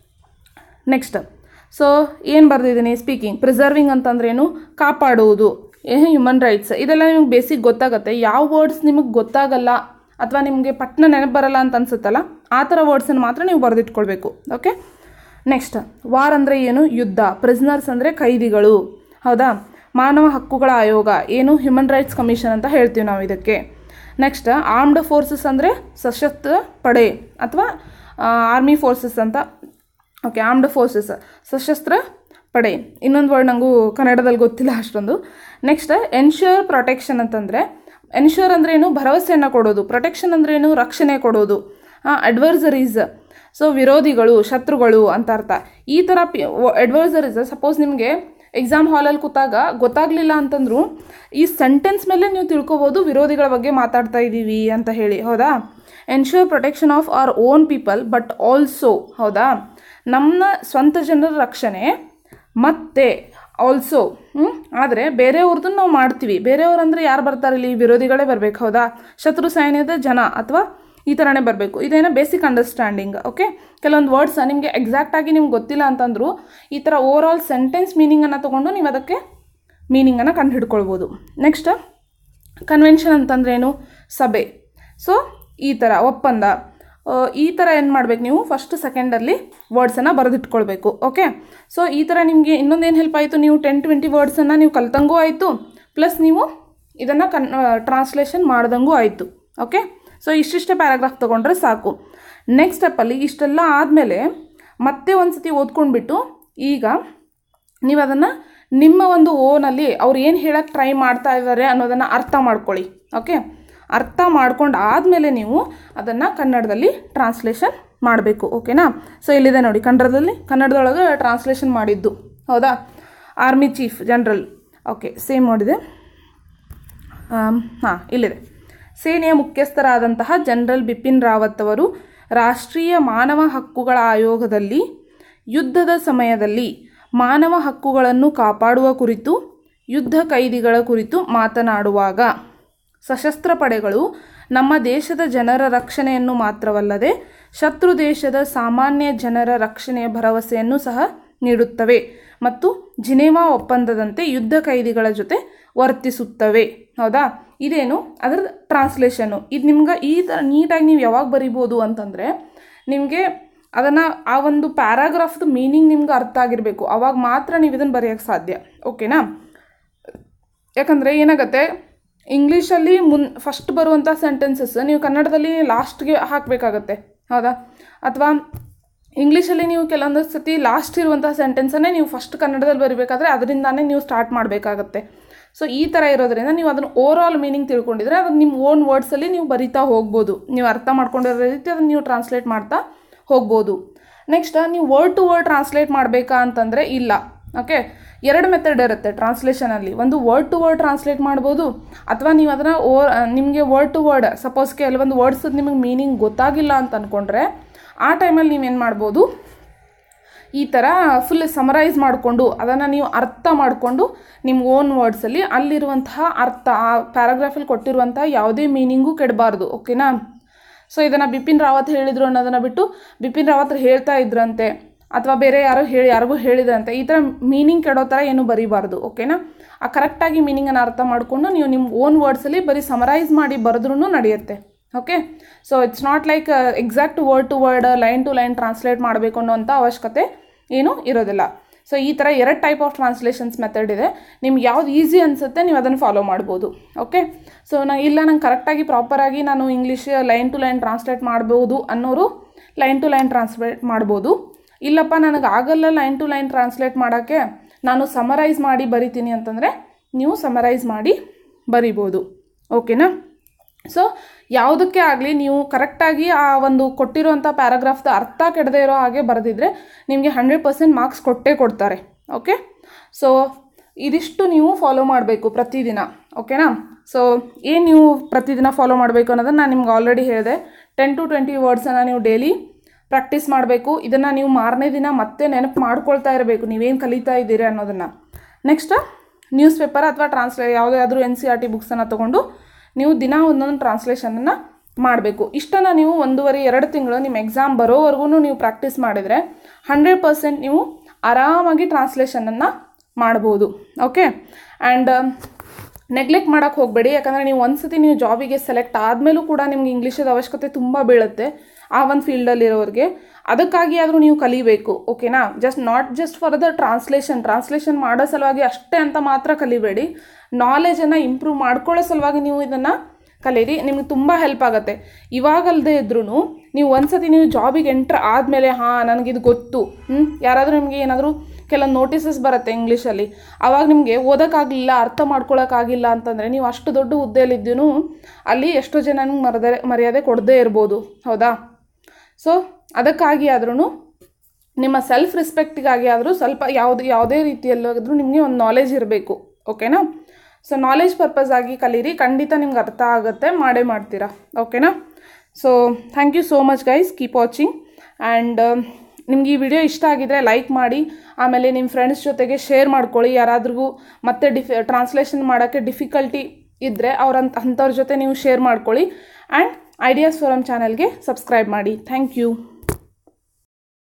ನೆಕ್ಸ್ಟ್ ಸೊ ಏನು ಬರೆದಿದ್ದೀನಿ ಸ್ಪೀಕಿಂಗ್ ಪ್ರಿಸರ್ವಿಂಗ್ ಅಂತಂದ್ರೇನು ಕಾಪಾಡುವುದು ಹ್ಯೂಮನ್ ರೈಟ್ಸ್ ಇದೆಲ್ಲ ನಿಮ್ಗೆ ಬೇಸಿಕ್ ಗೊತ್ತಾಗುತ್ತೆ ಯಾವ ವರ್ಡ್ಸ್ ನಿಮಗೆ ಗೊತ್ತಾಗಲ್ಲ ಅಥವಾ ನಿಮಗೆ ಪಟ್ನ ನೆನಪು ಬರಲ್ಲ ಅಂತ ಅನ್ಸುತ್ತಲ್ಲ ಆ ಥರ ವರ್ಡ್ಸನ್ನು ಮಾತ್ರ ನೀವು ಬರೆದಿಟ್ಕೊಳ್ಬೇಕು ಓಕೆ ನೆಕ್ಸ್ಟ್ ವಾರ್ ಅಂದರೆ ಏನು ಯುದ್ಧ ಪ್ರಿಸ್ನರ್ಸ್ ಅಂದರೆ ಖೈದಿಗಳು ಹೌದಾ ಮಾನವ ಹಕ್ಕುಗಳ ಆಯೋಗ ಏನು ಹ್ಯೂಮನ್ ರೈಟ್ಸ್ ಕಮಿಷನ್ ಅಂತ ಹೇಳ್ತೀವಿ ನಾವು ಇದಕ್ಕೆ ನೆಕ್ಸ್ಟ್ ಆರ್ಮ್ಡ್ ಫೋರ್ಸಸ್ ಅಂದರೆ ಸಶಸ್ತ್ರ ಪಡೆ ಅಥವಾ ಆರ್ಮಿ ಫೋರ್ಸಸ್ ಅಂತ ಓಕೆ ಆರ್ಮ್ಡ್ ಫೋರ್ಸಸ್ ಸಶಸ್ತ್ರ ಪಡೆ ಇನ್ನೊಂದು ವರ್ಡ್ ನನಗೂ ಕನ್ನಡದಲ್ಲಿ ಗೊತ್ತಿಲ್ಲ ಅಷ್ಟೊಂದು ನೆಕ್ಸ್ಟ್ ಎನ್ಶ್ಯೂರ್ ಪ್ರೊಟೆಕ್ಷನ್ ಅಂತಂದರೆ ಎನ್ಶ್ಯೂರ್ ಅಂದ್ರೆ ಏನು ಭರವಸೆಯನ್ನು ಕೊಡೋದು ಪ್ರೊಟೆಕ್ಷನ್ ಅಂದ್ರೆ ಏನು ರಕ್ಷಣೆ ಕೊಡೋದು ಅಡ್ವರ್ಸರೀಸ್ ಸೊ ವಿರೋಧಿಗಳು ಶತ್ರುಗಳು ಅಂತ ಅರ್ಥ ಈ ಥರ ಪಿ ಅಡ್ವರ್ಸರೀಸ್ ಸಪೋಸ್ ನಿಮಗೆ ಎಕ್ಸಾಮ್ ಹಾಲಲ್ಲಿ ಕೂತಾಗ ಗೊತ್ತಾಗಲಿಲ್ಲ ಅಂತಂದ್ರು ಈ ಸೆಂಟೆನ್ಸ್ ಮೇಲೆ ನೀವು ತಿಳ್ಕೊಬೋದು ವಿರೋಧಿಗಳ ಬಗ್ಗೆ ಮಾತಾಡ್ತಾ ಇದ್ದೀವಿ ಅಂತ ಹೇಳಿ ಹೌದಾ ensure protection of our own people but also ಹೌದಾ ನಮ್ಮ ಸ್ವಂತ ಜನರ ರಕ್ಷಣೆ ಮತ್ತೆ ಆಲ್ಸೋ ಹ್ಞೂ ಆದರೆ ಬೇರೆಯವ್ರದ್ದನ್ನು ನಾವು ಮಾಡ್ತೀವಿ ಬೇರೆಯವ್ರು ಅಂದರೆ ಯಾರು ಬರ್ತಾರೆ ಇಲ್ಲಿ ವಿರೋಧಿಗಳೇ ಬರಬೇಕು ಹೌದಾ ಶತ್ರು ಸೈನ್ಯದ ಜನ ಅಥವಾ ಈ ಥರನೇ ಬರಬೇಕು ಇದೇನೋ ಬೇಸಿಕ್ ಅಂಡರ್ಸ್ಟ್ಯಾಂಡಿಂಗ್ ಓಕೆ ಕೆಲವೊಂದು ವರ್ಡ್ಸ್ ನಿಮಗೆ ಎಕ್ಸಾಕ್ಟಾಗಿ ನಿಮ್ಗೆ ಗೊತ್ತಿಲ್ಲ ಅಂತಂದ್ರು ಈ ಥರ ಓವರ್ ಆಲ್ ಸೆಂಟೆನ್ಸ್ ಮೀನಿಂಗನ್ನು ತೊಗೊಂಡು ನೀವು ಅದಕ್ಕೆ ಮೀನಿಂಗನ್ನು ಕಂಡು ಹಿಡ್ಕೊಳ್ಬೋದು ನೆಕ್ಸ್ಟ್ ಕನ್ವೆನ್ಷನ್ ಅಂತಂದ್ರೇನು ಸಭೆ ಸೊ ಈ ಥರ ಒಪ್ಪಂದ ಆ, ಈ ಥರ ಏನು ಮಾಡ್ಬೇಕು ನೀವು ಫಸ್ಟ್ ಸೆಕೆಂಡಲ್ಲಿ ವರ್ಡ್ಸನ್ನು ಬರೆದಿಟ್ಕೊಳ್ಬೇಕು ಓಕೆ ಸೊ ಈ ಥರ ನಿಮಗೆ ಇನ್ನೊಂದೇನು ಹೆಲ್ಪ್ ಆಯಿತು ನೀವು ಟೆನ್ ಟ್ವೆಂಟಿ ವರ್ಡ್ಸನ್ನು ನೀವು ಕಲ್ತಂಗೂ ಆಯಿತು ಪ್ಲಸ್ ನೀವು ಇದನ್ನು ಕನ್ ಟ್ರಾನ್ಸ್ಲೇಷನ್ ಮಾಡ್ದಂಗೂ ಆಯಿತು ಓಕೆ ಸೊ ಇಷ್ಟಿಷ್ಟೇ ಪ್ಯಾರಾಗ್ರಾಫ್ ತೊಗೊಂಡ್ರೆ ಸಾಕು ನೆಕ್ಸ್ಟ್ ಸ್ಟೆಪ್ಪಲ್ಲಿ ಇಷ್ಟೆಲ್ಲ ಆದಮೇಲೆ ಮತ್ತೆ ಒಂದು ಸತಿ ಓದ್ಕೊಂಡ್ಬಿಟ್ಟು ಈಗ ನೀವು ಅದನ್ನು ನಿಮ್ಮ ಒಂದು ಓನಲ್ಲಿ ಅವ್ರು ಏನು ಹೇಳಕ್ಕೆ ಟ್ರೈ ಮಾಡ್ತಾ ಇದ್ದಾರೆ ಅನ್ನೋದನ್ನು ಅರ್ಥ ಮಾಡ್ಕೊಳ್ಳಿ ಓಕೆ ಅರ್ಥ ಮಾಡ್ಕೊಂಡು ಆದಮೇಲೆ ನೀವು ಅದನ್ನು ಕನ್ನಡದಲ್ಲಿ ಟ್ರಾನ್ಸ್ಲೇಷನ್ ಮಾಡಬೇಕು ಓಕೆನಾ ಸೊ ಇಲ್ಲಿದೆ ನೋಡಿ ಕನ್ನಡದಲ್ಲಿ ಕನ್ನಡದೊಳಗೆ ಟ್ರಾನ್ಸ್ಲೇಷನ್ ಮಾಡಿದ್ದು ಹೌದಾ army chief general okay same ನೋಡಿದೆ ಹಾಂ ಇಲ್ಲಿದೆ ಸೇನೆಯ ಮುಖ್ಯಸ್ಥರಾದಂತಹ ಜನರಲ್ ಬಿಪಿನ್ ರಾವತ್ ಅವರು ರಾಷ್ಟ್ರೀಯ ಮಾನವ ಹಕ್ಕುಗಳ ಆಯೋಗದಲ್ಲಿ ಯುದ್ಧದ ಸಮಯದಲ್ಲಿ ಮಾನವ ಹಕ್ಕುಗಳನ್ನು ಕಾಪಾಡುವ ಕುರಿತು ಯುದ್ಧ ಕೈದಿಗಳ ಕುರಿತು ಮಾತನಾಡುವಾಗ ಸಶಸ್ತ್ರ ಪಡೆಗಳು ನಮ್ಮ ದೇಶದ ಜನರ ರಕ್ಷಣೆಯನ್ನು ಮಾತ್ರವಲ್ಲದೆ ಶತ್ರು ದೇಶದ ಸಾಮಾನ್ಯ ಜನರ ರಕ್ಷಣೆಯ ಭರವಸೆಯನ್ನು ಸಹ ನೀಡುತ್ತವೆ ಮತ್ತು ಜಿನೇವಾ ಒಪ್ಪಂದದಂತೆ ಯುದ್ಧ ಕೈದಿಗಳ ಜೊತೆ ವರ್ತಿಸುತ್ತವೆ ಹೌದಾ ಇದೇನು ಅದರ ಟ್ರಾನ್ಸ್ಲೇಷನು ಇದು ನಿಮ್ಗೆ ಈ ಥರ ನೀಟಾಗಿ ನೀವು ಯಾವಾಗ ಬರಿಬೋದು ಅಂತಂದರೆ ನಿಮಗೆ ಅದನ್ನು ಆ ಒಂದು ಪ್ಯಾರಾಗ್ರಾಫ್ದು ಮೀನಿಂಗ್ ನಿಮ್ಗೆ ಅರ್ಥ ಆಗಿರಬೇಕು ಅವಾಗ ಮಾತ್ರ ನೀವು ಇದನ್ನು ಬರೆಯೋಕ್ಕೆ ಸಾಧ್ಯ ಓಕೆನಾ ಯಾಕಂದರೆ ಏನಾಗುತ್ತೆ ಇಂಗ್ಲೀಷಲ್ಲಿ ಮುನ್ ಫಸ್ಟ್ ಬರುವಂಥ ಸೆಂಟೆನ್ಸಸ್ ನೀವು ಕನ್ನಡದಲ್ಲಿ ಲಾಸ್ಟ್ಗೆ ಹಾಕಬೇಕಾಗತ್ತೆ ಹೌದಾ ಅಥವಾ ಇಂಗ್ಲೀಷಲ್ಲಿ ನೀವು ಕೆಲವೊಂದು ಸತಿ ಲಾಸ್ಟ್ ಇರುವಂಥ ಸೆಂಟೆನ್ಸನ್ನೇ ನೀವು ಫಸ್ಟ್ ಕನ್ನಡದಲ್ಲಿ ಬರಿಬೇಕಾದ್ರೆ ಅದರಿಂದಾನೇ ನೀವು ಸ್ಟಾರ್ಟ್ ಮಾಡಬೇಕಾಗತ್ತೆ ಸೊ ಈ ಥರ ಇರೋದ್ರಿಂದ ನೀವು ಅದನ್ನು ಓವರ್ ಆಲ್ ಮೀನಿಂಗ್ ತಿಳ್ಕೊಂಡಿದ್ರೆ ಅದನ್ನು ನಿಮ್ಮ ಓನ್ ವರ್ಡ್ಸಲ್ಲಿ ನೀವು ಬರಿತಾ ಹೋಗ್ಬೋದು ನೀವು ಅರ್ಥ ಮಾಡ್ಕೊಂಡಿರೋ ರೀತಿ ಅದನ್ನು ನೀವು ಟ್ರಾನ್ಸ್ಲೇಟ್ ಮಾಡ್ತಾ ಹೋಗ್ಬೋದು ನೆಕ್ಸ್ಟ್ ನೀವು ವರ್ಡ್ ಟು ವರ್ಡ್ ಟ್ರಾನ್ಸ್ಲೇಟ್ ಮಾಡಬೇಕಾ ಅಂತಂದರೆ ಇಲ್ಲ ಓಕೆ ಎರಡು ಮೆಥಡ್ ಇರುತ್ತೆ ಟ್ರಾನ್ಸ್ಲೇಷನಲ್ಲಿ ಒಂದು ವರ್ಡ್ ಟು ವರ್ಡ್ ಟ್ರಾನ್ಸ್ಲೇಟ್ ಮಾಡ್ಬೋದು ಅಥವಾ ನೀವು ಅದನ್ನು ಓ ನಿಮಗೆ ವರ್ಡ್ ಟು ವರ್ಡ್ ಸಪೋಸ್ ಕೆಲವೊಂದು ವರ್ಡ್ಸ್ ನಿಮಗೆ ಮೀನಿಂಗ್ ಗೊತ್ತಾಗಿಲ್ಲ ಅಂತ ಅಂದ್ಕೊಂಡ್ರೆ ಆ ಟೈಮಲ್ಲಿ ನೀವೇನು ಮಾಡ್ಬೋದು ಈ ಥರ ಫುಲ್ ಸಮರೈಸ್ ಮಾಡಿಕೊಂಡು ಅದನ್ನು ನೀವು ಅರ್ಥ ಮಾಡಿಕೊಂಡು ನಿಮ್ಮ ಓನ್ ವರ್ಡ್ಸಲ್ಲಿ ಅಲ್ಲಿರುವಂತಹ ಅರ್ಥ ಆ ಪ್ಯಾರಾಗ್ರಾಫಲ್ಲಿ ಕೊಟ್ಟಿರುವಂತಹ ಯಾವುದೇ ಮೀನಿಂಗು ಕೆಡಬಾರ್ದು ಓಕೆನಾ ಸೊ ಇದನ್ನು ಬಿಪಿನ್ ರಾವತ್ ಹೇಳಿದರು ಅನ್ನೋದನ್ನು ಬಿಟ್ಟು ಬಿಪಿನ್ ರಾವತ್ ಹೇಳ್ತಾ ಇದ್ರಂತೆ ಅಥವಾ ಬೇರೆ ಯಾರೋ ಹೇಳಿ ಯಾರಿಗೂ ಹೇಳಿದ್ರಂತೆ ಈ ಥರ ಮೀನಿಂಗ್ ಕೆಡೋ ಥರ ಏನು ಬರೀಬಾರ್ದು ಓಕೆನಾ ಆ ಕರೆಕ್ಟಾಗಿ ಮೀನಿಂಗನ್ನು ಅರ್ಥ ಮಾಡಿಕೊಂಡು ನೀವು ನಿಮ್ಮ ಓನ್ ವರ್ಡ್ಸಲ್ಲಿ ಬರೀ ಸಮರೈಸ್ ಮಾಡಿ ಬರೆದ್ರೂ ನಡೆಯುತ್ತೆ okay so it's not like exact word to word line to line translate ಮಾಡಬೇಕು ಅನ್ನೋಂಥ ಅವಶ್ಯಕತೆ ಏನೂ ಇರೋದಿಲ್ಲ ಸೊ ಈ ಥರ ಎರಡು ಟೈಪ್ ಆಫ್ ಟ್ರಾನ್ಸ್ಲೇಷನ್ಸ್ ಮೆಥಡ್ ಇದೆ ನಿಮ್ಗೆ ಯಾವ್ದು ಈಸಿ ಅನಿಸುತ್ತೆ ನೀವು ಅದನ್ನು ಫಾಲೋ ಮಾಡ್ಬೋದು ಓಕೆ ಸೊ ನಾ ಇಲ್ಲ ನಂಗೆ ಕರೆಕ್ಟಾಗಿ ಪ್ರಾಪರಾಗಿ ನಾನು English line to line translate ಮಾಡ್ಬೋದು ಅನ್ನೋರು ಲೈನ್ ಟು ಲೈನ್ ಟ್ರಾನ್ಸ್ಲೇಟ್ ಮಾಡ್ಬೋದು ಇಲ್ಲಪ್ಪ ನನಗೆ ಆಗಲ್ಲ ಲೈನ್ ಟು ಲೈನ್ ಟ್ರಾನ್ಸ್ಲೇಟ್ ಮಾಡೋಕ್ಕೆ ನಾನು ಸಮರೈಸ್ ಮಾಡಿ ಬರಿತೀನಿ ಅಂತಂದರೆ ನೀವು ಸಮರೈಸ್ ಮಾಡಿ ಬರಿಬೋದು ಓಕೆನಾ ಸೊ ಯಾವುದಕ್ಕೆ ಆಗಲಿ ನೀವು ಕರೆಕ್ಟಾಗಿ ಆ ಒಂದು ಕೊಟ್ಟಿರುವಂಥ ಪ್ಯಾರಾಗ್ರಾಫ್ದ ಅರ್ಥ ಕೆಡದೇ ಇರೋ ಹಾಗೆ ಬರೆದಿದ್ರೆ ನಿಮಗೆ ಹಂಡ್ರೆಡ್ ಪರ್ಸೆಂಟ್ ಮಾರ್ಕ್ಸ್ ಕೊಟ್ಟೇ ಕೊಡ್ತಾರೆ ಓಕೆ ಸೊ ಇದಿಷ್ಟು ನೀವು ಫಾಲೋ ಮಾಡಬೇಕು ಪ್ರತಿದಿನ ಓಕೆನಾ ಸೊ ಏನು ನೀವು ಪ್ರತಿದಿನ ಫಾಲೋ ಮಾಡಬೇಕು ಅನ್ನೋದನ್ನು ನಾನು ನಿಮ್ಗೆ ಆಲ್ರೆಡಿ ಹೇಳಿದೆ ಟೆನ್ ಟು ಟ್ವೆಂಟಿ ವರ್ಡ್ಸನ್ನು ನೀವು ಡೈಲಿ ಪ್ರಾಕ್ಟೀಸ್ ಮಾಡಬೇಕು ಇದನ್ನು ನೀವು ಮಾರನೇ ದಿನ ಮತ್ತೆ ನೆನಪು ಮಾಡ್ಕೊಳ್ತಾ ಇರಬೇಕು ನೀವೇನು ಕಲಿತಾ ಇದ್ದೀರಿ ಅನ್ನೋದನ್ನು ನೆಕ್ಸ್ಟ್ ನ್ಯೂಸ್ ಪೇಪರ್ ಅಥವಾ ಟ್ರಾನ್ಸ್ಲೇ ಯಾವುದಾದ್ರೂ ಎನ್ ಸಿ ಆರ್ ಟಿ ಬುಕ್ಸನ್ನು ತೊಗೊಂಡು ನೀವು ದಿನ ಒಂದೊಂದು ಟ್ರಾನ್ಸ್ಲೇಷನನ್ನು ಮಾಡಬೇಕು ಇಷ್ಟನ್ನು ನೀವು ಒಂದೂವರೆ ಎರಡು ತಿಂಗಳು ನಿಮ್ಮ ಎಕ್ಸಾಮ್ ಬರೋವರೆಗೂ ನೀವು ಪ್ರಾಕ್ಟೀಸ್ ಮಾಡಿದರೆ ಹಂಡ್ರೆಡ್ ಪರ್ಸೆಂಟ್ ನೀವು ಆರಾಮಾಗಿ ಟ್ರಾನ್ಸ್ಲೇಷನನ್ನು ಮಾಡ್ಬೋದು ಓಕೆ ಆ್ಯಂಡ್ ನೆಗ್ಲೆಕ್ಟ್ ಮಾಡೋಕ್ಕೆ ಹೋಗಬೇಡಿ ಯಾಕಂದರೆ ನೀವು ಒಂದ್ಸತಿ ನೀವು ಜಾಬಿಗೆ ಸೆಲೆಕ್ಟ್ ಆದಮೇಲೂ ಕೂಡ ನಿಮ್ಗೆ ಇಂಗ್ಲೀಷದ ಅವಶ್ಯಕತೆ ತುಂಬ ಬೀಳುತ್ತೆ ಆ ಒಂದು ಫೀಲ್ಡಲ್ಲಿರೋರಿಗೆ ಅದಕ್ಕಾಗಿ ಆದರೂ ನೀವು ಕಲಿಬೇಕು ಓಕೆನಾ just not just for the translation translation ಮಾಡೋ ಸಲುವಾಗಿ ಅಷ್ಟೇ ಅಂತ ಮಾತ್ರ ಕಲಿಬೇಡಿ ನಾಲೆಜನ್ನು ಇಂಪ್ರೂವ್ ಮಾಡ್ಕೊಳ್ಳೋ ಸಲುವಾಗಿ ನೀವು ಇದನ್ನು ಕಲೀರಿ ನಿಮಗೆ ತುಂಬ ಹೆಲ್ಪ್ ಆಗುತ್ತೆ ಇವಾಗಲ್ಲದೆ ಇದ್ರೂ ನೀವು ಒಂದ್ಸತಿ ನೀವು ಜಾಬಿಗೆ ಎಂಟ್ರ್ ಆದಮೇಲೆ ಹಾಂ ನನಗಿದು ಗೊತ್ತು ಹ್ಞೂ ಯಾರಾದರೂ ನಿಮಗೆ ಏನಾದರೂ ಕೆಲವೊಂದು ನೋಟಿಸಸ್ ಬರುತ್ತೆ ಇಂಗ್ಲೀಷಲ್ಲಿ ಆವಾಗ ನಿಮಗೆ ಓದೋಕ್ಕಾಗಲಿಲ್ಲ ಅರ್ಥ ಮಾಡ್ಕೊಳಕ್ಕಾಗಿಲ್ಲ ಅಂತಂದರೆ ನೀವು ಅಷ್ಟು ದೊಡ್ಡ ಹುದ್ದೆಯಲ್ಲಿದ್ದೂ ಅಲ್ಲಿ ಎಷ್ಟೋ ಜನ ನಿಮ್ಗೆ ಮರದೆ ಮರ್ಯಾದೆ ಕೊಡದೇ ಇರ್ಬೋದು ಹೌದಾ ಸೊ ಅದಕ್ಕಾಗಿ ಆದ್ರೂ ನಿಮ್ಮ ಸೆಲ್ಫ್ ರೆಸ್ಪೆಕ್ಟಿಗಾಗಿ ಆದರೂ ಸ್ವಲ್ಪ ಯಾವುದು ಯಾವುದೇ ರೀತಿಯಲ್ಲಾದರೂ ನಿಮಗೆ ಒಂದು ನಾಲೆಜ್ ಇರಬೇಕು ಓಕೆನಾ ಸೊ ನಾಲೆಜ್ ಪರ್ಪಸ್ ಆಗಿ ಕಲೀರಿ ಖಂಡಿತ ನಿಮ್ಗೆ ಅರ್ಥ ಆಗುತ್ತೆ ಮಾಡೇ ಮಾಡ್ತೀರಾ ಓಕೆನಾ so thank you so much guys keep watching and ನಿಮ್ಗೆ ಈ ವಿಡಿಯೋ ಇಷ್ಟ ಆಗಿದ್ರೆ ಲೈಕ್ ಮಾಡಿ ಆಮೇಲೆ ನಿಮ್ಮ ಫ್ರೆಂಡ್ಸ್ ಜೊತೆಗೆ ಶೇರ್ ಮಾಡ್ಕೊಳ್ಳಿ ಯಾರಾದ್ರಿಗೂ ಮತ್ತೆ ಡಿಫಿ ಟ್ರಾನ್ಸ್ಲೇಷನ್ ಮಾಡೋಕ್ಕೆ ಡಿಫಿಕಲ್ಟಿ ಇದ್ದರೆ ಅವ್ರಂತ ಅಂಥವ್ರ ಜೊತೆ ನೀವು ಶೇರ್ ಮಾಡ್ಕೊಳ್ಳಿ ಆ್ಯಂಡ್ ಐಡಿಯಾಸ್ ಫೋರಮ್ ಚಾನಲ್ಗೆ ಸಬ್ಸ್ಕ್ರೈಬ್ ಮಾಡಿ ಥ್ಯಾಂಕ್ ಯು